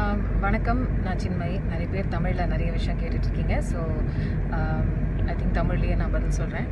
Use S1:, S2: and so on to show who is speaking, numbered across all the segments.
S1: ஆம், வணக்கம் நான் சின்மயி நிறைய பேர் தமிழில் நிறைய விஷயம் கேட்டுட்ருக்கீங்க ஸோ ஐ திங்க் தமிழ்லேயே நான் பதில் சொல்கிறேன்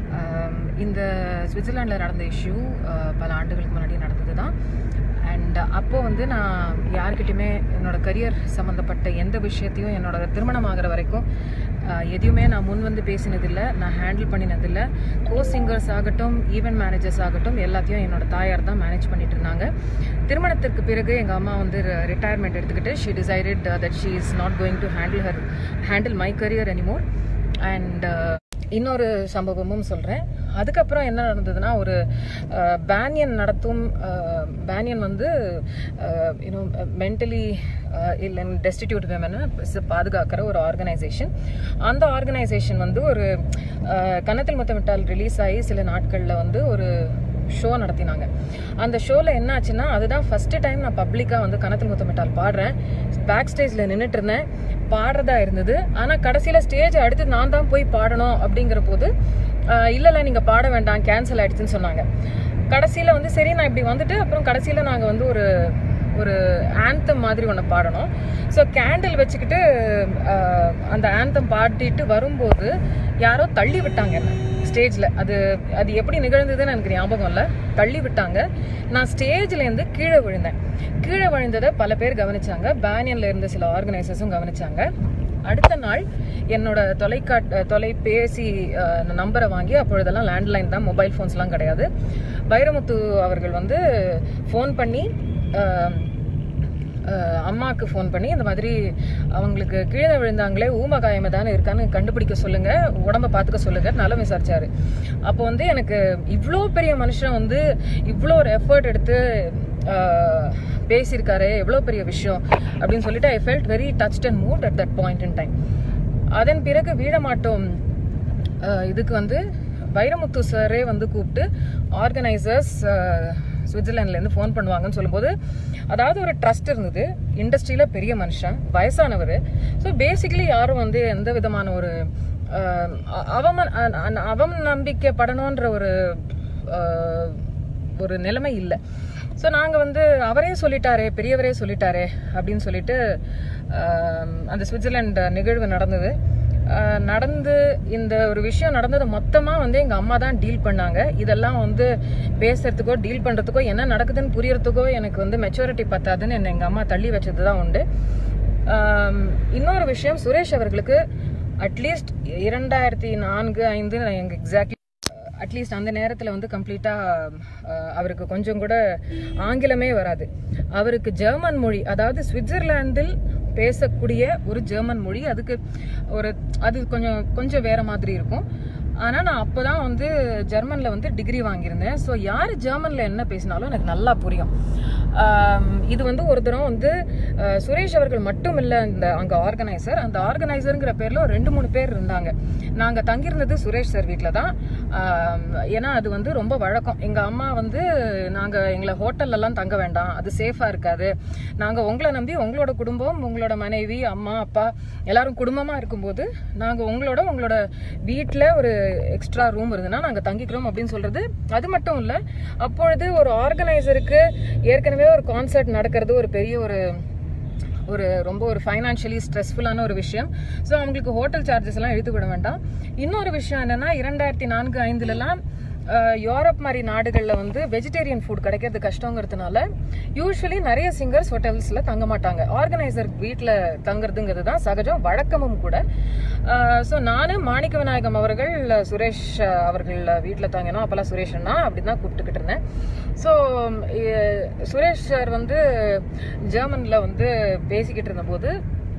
S1: இந்த சுவிட்சர்லாண்டில் நடந்த இஷ்யூ பல ஆண்டுகளுக்கு முன்னாடி நடந்தது தான் அண்ட் அப்போது வந்து நான் யார்கிட்டயுமே என்னோட கரியர் சம்மந்தப்பட்ட எந்த விஷயத்தையும் என்னோட திருமணம் ஆகிற வரைக்கும் ஆஹ், எதையுமே நான் முன் வந்து பேசினதில்லை நான் ஹேண்டில் பண்ணினதில்லை கோ சிங்கர்ஸ் ஆகட்டும் ஈவெண்ட் மேனேஜர்ஸ் ஆகட்டும் எல்லாத்தையும் என்னோட தாயார் தான் மேனேஜ் பண்ணிட்டு இருந்தாங்க திருமணத்திற்கு பிறகு எங்கள் அம்மா வந்து ரிட்டையர்மெண்ட் எடுத்துக்கிட்டு she decided that she is not going to handle her handle my career anymore and இன்னொரு சம்பவமும் சொல்கிறேன் அதுக்கப்புறம் என்ன நடந்ததுன்னா ஒரு பேனியன் நடத்தும் பேனியன் வந்து இன்னும் மென்டலி இல்லை டெஸ்டிடியூட் விமனை பாதுகாக்கிற ஒரு ஆர்கனைசேஷன் அந்த ஆர்கனைசேஷன் வந்து ஒரு அஹ், கன்னத்தில் முத்தமிட்டால் ரிலீஸ் ஆகி சில நாட்களில் வந்து ஒரு ஷோ நடத்தினாங்க அந்த ஷோவில் என்ன ஆச்சுன்னா அதுதான் ஃபஸ்ட்டு டைம் நான் பப்ளிக்காக வந்து கணத்தில் முத்தமிட்டால் பாடுறேன் பேக் ஸ்டேஜில் நின்றுட்டு இருந்தேன் பாடுறதா இருந்தது ஆனால் கடைசியில் ஸ்டேஜ் அடுத்து நான் தான் போய் பாடணும் அப்படிங்கிற போது ஆஹ், இல்ல இல்லை நீங்கள் பாட வேண்டாம் கேன்சல் ஆயிடுச்சுன்னு சொன்னாங்க கடைசியில் வந்து சரி நான் இப்படி வந்துட்டு அப்புறம் கடைசியில் நாங்கள் வந்து ஒரு ஒரு ஆந்தம் மாதிரி ஒன்று பாடணும் ஸோ கேண்டில் வச்சுக்கிட்டு ஆஹ், அந்த ஆந்தம் பாடிட்டு வரும்போது யாரோ தள்ளி விட்டாங்க என்ன ஸ்டேஜில் அது அது எப்படி நிகழ்ந்ததுன்னு எனக்கு ஞாபகம் இல்லை தள்ளி விட்டாங்க நான் ஸ்டேஜ்லேருந்து கீழே விழுந்தேன் கீழே விழுந்ததை பல பேர் கவனிச்சாங்க பேனியனில் இருந்த சில ஆர்கனைசர்ஸும் கவனிச்சாங்க அடுத்த நாள் என்னோட தொலைக்காட் தொலைபேசி நம்பரை வாங்கி அப்பொழுதெல்லாம் லேண்ட்லைன் தான் மொபைல் ஃபோன்ஸ்லாம் கிடையாது வைரமுத்து அவர்கள் வந்து ஃபோன் பண்ணி அஹ், அஹ், அம்மாவுக்கு ஃபோன் பண்ணி இந்த மாதிரி அவங்களுக்கு கீழே விழுந்தாங்களே ஊமகாயம் தானே இருக்கான்னு கண்டுபிடிக்க சொல்லுங்க உடம்ப பார்த்துக்க சொல்லுங்க நல்லா விசாரிச்சாரு அப்போ வந்து எனக்கு இவ்வளோ பெரிய மனுஷன் வந்து இவ்வளோ ஒரு எஃபர்ட் எடுத்து அஹ், பேசியிருக்காரு எவ்வளோ பெரிய விஷயம் அப்படின்னு சொல்லிட்டு I felt very touched and moved at that point in time அதன் பிறகு வீடமாட்டோம் அஹ், இதுக்கு வந்து வைரமுத்து சாரே வந்து கூப்பிட்டு ஆர்கனைசர்ஸ் சுவிட்சர்லாண்ட்லேருந்து ஃபோன் பண்ணுவாங்கன்னு சொல்லும்போது அதாவது ஒரு ட்ரஸ்ட் இருந்தது இண்டஸ்ட்ரியில் பெரிய மனுஷன் வயசானவர் ஸோ பேசிக்கலி யாரும் வந்து எந்த விதமான ஒரு அஹ், அ- அவம அ- அ- அவம் நம்பிக்கைப்படணுன்ற ஒரு அஹ், ஒரு நிலைமை இல்லை ஸோ நாங்கள் வந்து அவரே சொல்லிட்டாரே பெரியவரே சொல்லிட்டாரே அப்படின்னு சொல்லிட்டு ஆம், அந்த சுவிட்சர்லாண்ட் நிகழ்வு நடந்தது ஆ, நடந்து இந்த ஒரு விஷயம் நடந்தது மொத்தமாக வந்து எங்கள் அம்மா தான் டீல் பண்ணாங்க இதெல்லாம் வந்து பேசுறதுக்கோ டீல் பண்ணுறதுக்கோ என்ன நடக்குதுன்னு புரியறதுக்கோ எனக்கு வந்து மெச்சூரிட்டி பத்தாதுன்னு என்னை எங்கள் அம்மா தள்ளி வச்சது தான் உண்டு ஆம், இன்னொரு விஷயம் சுரேஷ் அவர்களுக்கு அட்லீஸ்ட் இரண்டாயிரத்தி நான்கு ஐந்து எனக்கு எக்ஸாக்ட்லி அட்லீஸ்ட் அந்த நேரத்தில் வந்து கம்ப்ளீட்டாக அவருக்கு கொஞ்சம் கூட ஆங்கிலமே வராது அவருக்கு ஜெர்மன் மொழி அதாவது சுவிட்சர்லாந்தில் பேசக்கூடிய ஒரு ஜெர்மன் மொழி அதுக்கு ஒரு அது கொஞ்சம் கொஞ்சம் வேற மாதிரி இருக்கும் ஆனால் நான் அப்போ தான் வந்து ஜெர்மனில் வந்து டிகிரி வாங்கியிருந்தேன் ஸோ யார் ஜெர்மனில் என்ன பேசினாலும் எனக்கு நல்லா புரியும் ஆம், இது வந்து ஒரு தரம் வந்து அஹ், சுரேஷ் அவர்கள் மட்டும் இல்லை இந்த அங்கே ஆர்கனைசர் அந்த ஆர்கனைசருங்கிற பேரில் ஒரு ரெண்டு மூணு பேர் இருந்தாங்க நாங்கள் தங்கியிருந்தது சுரேஷ் சார் வீட்டில் தான் ஆம், ஏன்னா அது வந்து ரொம்ப வழக்கம் எங்கள் அம்மா வந்து நாங்கள் எங்களை ஹோட்டல்லலாம் தங்க வேண்டாம் அது சேஃபாக இருக்காது நாங்கள் உங்களை நம்பி உங்களோட குடும்பம் உங்களோட மனைவி அம்மா அப்பா எல்லாரும் குடும்பமாக இருக்கும்போது நாங்கள் உங்களோட உங்களோட வீட்டில் ஒரு எக்ஸ்ட்ரா ரூம் இருந்ததுன்னா நாங்கள் தங்கிக்கிறோம் அப்படின்னு சொல்கிறது அது மட்டும் இல்லை அப்பொழுது ஒரு ஆர்கனைசருக்கு ஏற்கனவே ஒரு கான்சர்ட் நடக்கிறது ஒரு பெரிய ஒரு ஒரு ரொம்ப ஒரு ஃபைனான்ஷியலி ஸ்ட்ரெஸ்ஃபுல்லான ஒரு விஷயம் ஸோ அவங்களுக்கு ஹோட்டல் சார்ஜஸ் எல்லாம் இழுத்து விட வேண்டாம் இன்னொரு விஷயம் என்னன்னா இரண்டாயிரத்தி நான்கு ஐந்துலலாம் யூரோப் மாதிரி நாடுகளில் வந்து வெஜிடேரியன் ஃபுட் கிடைக்கிறது கஷ்டங்கிறதுனால யூஸ்வலி நிறைய சிங்கர்ஸ் ஹோட்டல்ஸில் தங்க மாட்டாங்க ஆர்கனைசர் வீட்டில் தங்குறதுங்கிறது தான் சகஜம் வழக்கமும் கூட ஸோ நானும் மாணிக்க விநாயகம் அவர்கள் சுரேஷ் அஹ், அவர்கள் வீட்டில் தங்கினோம் அப்போல்லாம் சுரேஷ் அண்ணா அப்படி தான் கூப்பிட்டுக்கிட்டு இருந்தேன் ஸோ சுரேஷ் சார் வந்து ஜெர்மனில் வந்து பேசிக்கிட்டு இருந்தபோது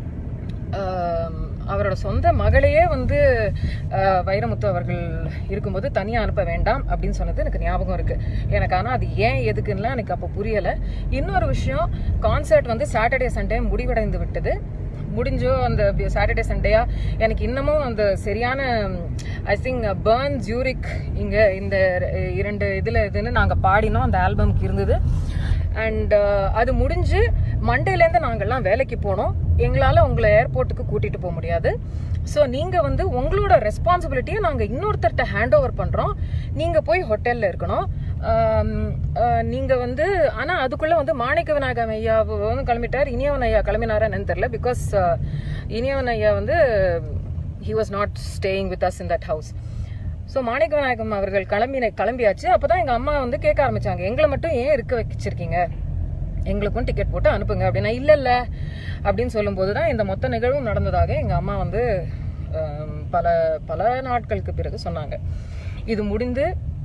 S1: ஆம், அவரோட சொந்த மகளையே வந்து ஆஹ், வைரமுத்து அவர்கள் இருக்கும்போது தனியாக அனுப்ப வேண்டாம் அப்படின்னு சொன்னது எனக்கு ஞாபகம் இருக்கு எனக்கு ஆனால் அது ஏன் எதுக்குன்னுலாம் எனக்கு அப்போ புரியலை இன்னொரு விஷயம் கான்சர்ட் வந்து சாட்டர்டே சண்டே முடிவடைந்து விட்டது முடிஞ்சோ அந்த சாட்டர்டே சண்டேயா எனக்கு இன்னமும் அந்த சரியான ஐ திங்க் பேர்ன் ஜூரிக் இங்கே இந்த இரண்டு இதில் இதுன்னு நாங்கள் பாடினோம் அந்த ஆல்பம்க்கு இருந்தது அண்ட் அது முடிஞ்சு மண்டேலேருந்து நாங்கள்லாம் வேலைக்கு போனோம் எங்களால் உங்களை ஏர்போர்ட்டுக்கு கூட்டிகிட்டு போக முடியாது ஸோ நீங்கள் வந்து உங்களோட ரெஸ்பான்சிபிலிட்டியை நாங்கள் இன்னொருத்தர்கிட்ட ஹேண்ட் ஓவர் பண்ணுறோம் நீங்கள் போய் ஹோட்டலில் இருக்கணும் நீங்கள் வந்து ஆனால் அதுக்குள்ளே வந்து மாணிக்க விநாயகம் ஐயா வந்து கிளம்பிட்டார் இனியவன் ஐயா கிளம்பினாரா என்னன்னு தெரில பிகாஸ் இனியவன் ஐயா வந்து he was not staying with us in that house so Manikka Vinayagam அவர்கள் கிளம்பின கிளம்பியாச்சு அப்போ தான் எங்கள் அம்மா வந்து கேட்க ஆரம்பிச்சாங்க எங்களை மட்டும் ஏன் இருக்க வச்சிருக்கீங்க எங்களுக்கும் டிக்கெட் போட்டு அனுப்புங்க அப்படின்னா இல்லை இல்லை அப்படின்னு சொல்லும்போது தான் இந்த மொத்த நிகழ்வும் நடந்ததாக எங்கள் அம்மா வந்து ஆம், பல பல நாட்களுக்கு பிறகு சொன்னாங்க இது முடிந்து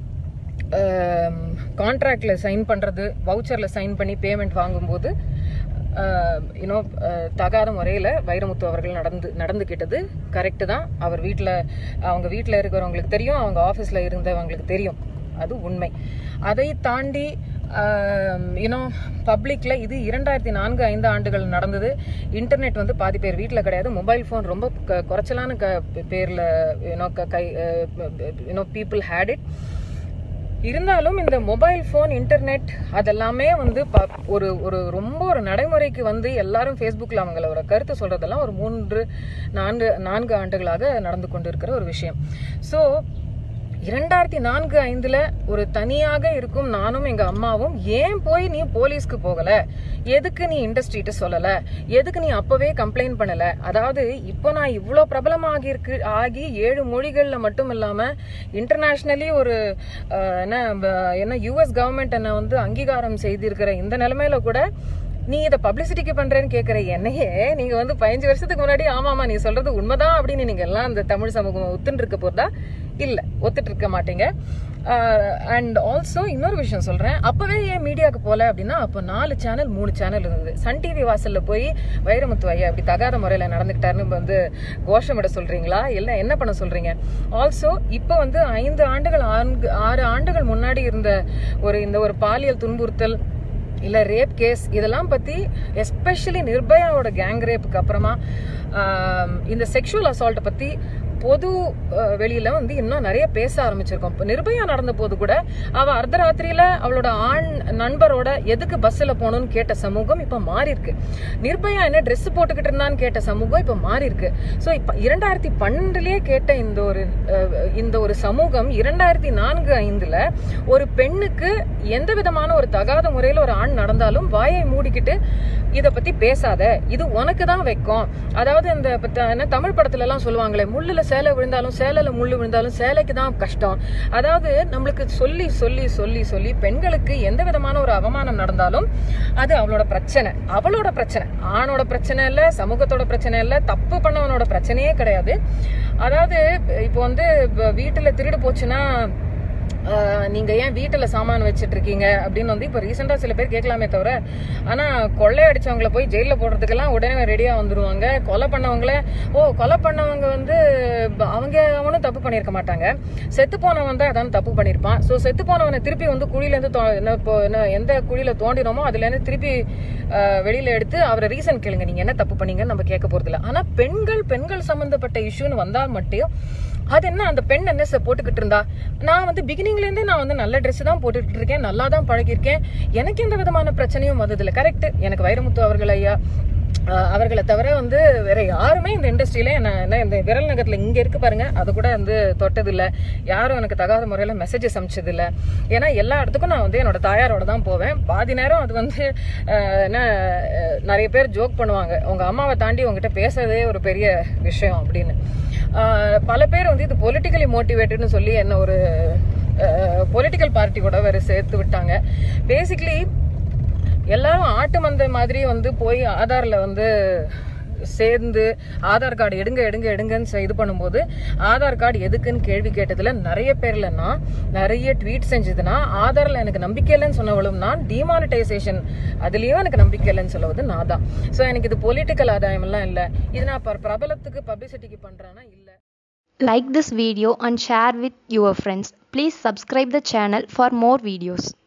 S1: கான்ட்ராக்டில் சைன் பண்ணுறது வவுச்சரில் சைன் பண்ணி பேமெண்ட் வாங்கும்போது யூனோ தகாத முறையில் வைரமுத்து அவர்கள் நடந்து நடந்துக்கிட்டது கரெக்டு தான் அவர் வீட்டில் அவங்க வீட்டில் இருக்கிறவங்களுக்கு தெரியும் அவங்க ஆஃபீஸில் இருந்தவங்களுக்கு தெரியும் அது உண்மை அதை தாண்டி யூனோ பப்ளிக்கில் இது இரண்டாயிரத்தி நான்கு ஐந்து ஆண்டுகள் நடந்தது இன்டர்நெட் வந்து பாதி பேர் வீட்டில் கிடையாது மொபைல் ஃபோன் ரொம்ப க குறைச்சலான க பேரில் யூனோ கை யூனோ பீப்புள் ஹேட் இட் இருந்தாலும் இந்த மொபைல் ஃபோன் இன்டர்நெட் அதெல்லாமே வந்து ப- ஒரு ஒரு ரொம்ப ஒரு நடைமுறைக்கு வந்து எல்லாரும் ஃபேஸ்புக்கில் அவங்களோட கருத்து சொல்றதெல்லாம் ஒரு மூன்று நான்கு நான்கு ஆண்டுகளாக நடந்து கொண்டு இருக்கிற ஒரு விஷயம் ஸோ இரண்டாயிரத்தி நான்கு ஐந்துல ஒரு தனியாக இருக்கும் நானும் எங்க அம்மாவும் ஏன் போய் நீ போலீஸ்க்கு போகல எதுக்கு நீ இண்டஸ்ட்ரிட்ட சொல்லல எதுக்கு நீ அப்பவே கம்ப்ளைண்ட் பண்ணல அதாவது இப்போ நான் இவ்வளோ பிரபலமாகி இருக்கு ஆகி ஏழு மொழிகள்ல மட்டும் இல்லாம இன்டர்நேஷ்னலி ஒரு அஹ், என்ன ப- என்ன யூஎஸ் கவர்மெண்ட் என்ன வந்து அங்கீகாரம் செய்திருக்கிற இந்த நிலைமையில கூட நீ இதை பப்ளிசிட்டிக்கு பண்றேன்னு கேட்குற என்னையே நீங்க வந்து பதினஞ்சு வருஷத்துக்கு முன்னாடி ஆமாமா நீ சொல்றது உண்மைதான் அப்படின்னு நீங்க எல்லாம் இந்த தமிழ் சமூகம் ஒத்துன்னு இருக்க போறதா இல்ல ஒத்துட்டு இருக்க மாட்டீங்க அண்ட் ஆல்சோ இன்னொரு விஷயம் சொல்றேன் அப்பவே ஏன் மீடியாவுக்கு போல அப்படின்னா அப்போ நாலு சேனல் மூணு சேனல் இருந்தது சன் டிவி வாசல்ல போய் வைரமுத்து ஐயா அப்படி தகாத முறையில நடந்துக்கிட்டாருன்னு வந்து கோஷமிட சொல்றீங்களா இல்ல என்ன பண்ண சொல்றீங்க ஆல்சோ இப்போ வந்து ஐந்து ஆண்டுகள் ஆண்டு ஆறு ஆண்டுகள் முன்னாடி இருந்த ஒரு இந்த ஒரு பாலியல் துன்புறுத்தல் இல்ல ரேப் கேஸ் இதெல்லாம் பத்தி எஸ்பெஷலி நிர்பயாவோட கேங் ரேப்புக்கு அப்புறமா ஆம், இந்த செக்ஷுவல் அசால்ட்டை பத்தி பொது அஹ், வெளியில வந்து இன்னும் நிறைய பேச ஆரம்பிச்சிருக்கோம் இப்போ நிர்பயா நடந்த போது கூட அவ அர்த்தராத்திரியில அவளோட ஆண் நண்பரோட எதுக்கு பஸ்ல போகணும்னு கேட்ட சமூகம் இப்ப மாறி இருக்கு நிர்பயா என்ன Dress போட்டுக்கிட்டு இருந்தான்னு கேட்ட சமூகம் இப்ப மாறி இருக்கு ஸோ இப்ப இரண்டாயிரத்தி பன்னெண்டுலயே கேட்ட இந்த ஒரு அஹ், இந்த ஒரு சமூகம் இரண்டாயிரத்தி நான்கு ஐந்துல ஒரு பெண்ணுக்கு எந்த விதமான ஒரு தகாத முறையில ஒரு ஆண் நடந்தாலும் வாயை மூடிக்கிட்டு இத பத்தி பேசாத இது உனக்கு தான் வைக்கும் அதாவது அந்த இப்ப த- என்ன தமிழ் படத்துல எல்லாம் சொல்லுவாங்களே முள்ளுல சேலை விழுந்தாலும் சேலையில முள்ளு விழுந்தாலும் சேலைக்கு தான் கஷ்டம் அதாவது நம்மளுக்கு சொல்லி சொல்லி சொல்லி சொல்லி பெண்களுக்கு எந்த விதமான ஒரு அவமானம் நடந்தாலும் அது அவளோட பிரச்சனை அவளோட பிரச்சனை ஆணோட பிரச்சனை இல்ல சமூகத்தோட பிரச்சனை இல்ல தப்பு பண்ணவனோட பிரச்சனையே கிடையாது அதாவது இப்போ வந்து இப்ப வீட்டுல திருடு போச்சுன்னா ஆஹ் நீங்க ஏன் வீட்டுல சாமான் வச்சிட்டு இருக்கீங்க அப்படின்னு வந்து இப்ப ரீசெண்டா சில பேர் கேட்கலாமே தவிர ஆனா கொள்ளை அடிச்சவங்கள போய் ஜெயில போடுறதுக்கெல்லாம் உடனே ரெடியா வந்துருவாங்க கொலை பண்ணவங்கள ஓ கொலை பண்ணவங்க வந்து ப- அவங்க அவனும் தப்பு பண்ணியிருக்க மாட்டாங்க செத்து போனவன் தான் அதான் தப்பு பண்ணியிருப்பான் ஸோ செத்து போனவனை திருப்பி வந்து குழியில இருந்து தோ- என்ன இப்போ என்ன எந்த குழியில தோண்டினோமோ அதுல இருந்து திருப்பி ஆஹ் வெளியில எடுத்து அவரை ரீசன் கேளுங்க நீங்க என்ன தப்பு பண்ணீங்கன்னு நம்ம கேட்க போறது இல்ல ஆனா பெண்கள் பெண்கள் சம்பந்தப்பட்ட இஷ்யூன்னு வந்தால் மட்டும் அது என்ன அந்த பெண் என்ன சார் போட்டுக்கிட்டு இருந்தா நான் வந்து பிகினிங்ல இருந்தே நான் வந்து நல்ல Dress தான் போட்டுக்கிட்டு இருக்கேன் நல்லா தான் பழகியிருக்கேன் எனக்கு எந்த விதமான பிரச்சனையும் வந்ததில்ல கரெக்ட் எனக்கு வைரமுத்து அவர்கள் ஐயா அஹ், அவர்களை தவிர வந்து வேற யாருமே இந்த இண்டஸ்ட்ரியில என்ன என்ன இந்த விரல் நகரத்துல இங்க இருக்கு பாருங்க அது கூட வந்து தொட்டதில்ல யாரும் எனக்கு தகாத முறையில மெசேஜஸ் அனுப்பிச்சதில்ல ஏன்னா எல்லா இடத்துக்கும் நான் வந்து என்னோட தாயாரோட தான் போவேன் பாதி நேரம் அது வந்து அஹ், என்ன அஹ், நிறைய பேர் ஜோக் பண்ணுவாங்க உங்க அம்மாவை தாண்டி உங்ககிட்ட பேசுறதே ஒரு பெரிய விஷயம் அப்படின்னு ஆஹ் பல பேர் வந்து இது பொலிட்டிக்கலி மோட்டிவேட்டட்னு சொல்லி என்ன ஒரு பொலிட்டிக்கல் பார்ட்டி கூட வேற சேர்த்து விட்டாங்க பேசிக்கலி எல்லாரும் ஆட்டு மந்தை மாதிரி வந்து போய் ஆதார்ல வந்து சேர்ந்து ஆதார் கார்டு எடுங்க எடுங்க எடுங்கன்னு செ- இது பண்ணும்போது ஆதார் கார்டு எதுக்குன்னு கேள்வி கேட்டதுல நிறைய பேர்ல நான் நிறைய ட்வீட் செஞ்சதுன்னா ஆதார்ல எனக்கு நம்பிக்கை இல்லைன்னு சொன்னவளும் நான் டிமானிட்டைசேஷன் அதுலயும் எனக்கு நம்பிக்கை இல்லைன்னு சொல்லுவது நான் தான் ஸோ எனக்கு இது பொலிட்டிக்கல் ஆதாயம் எல்லாம் இல்லை இது நான் ப- பிரபலத்துக்கு பப்ளிசிட்டிக்கு பண்றேன்னா இல்லை
S2: Like this video and share with your friends. Please subscribe the channel for more videos.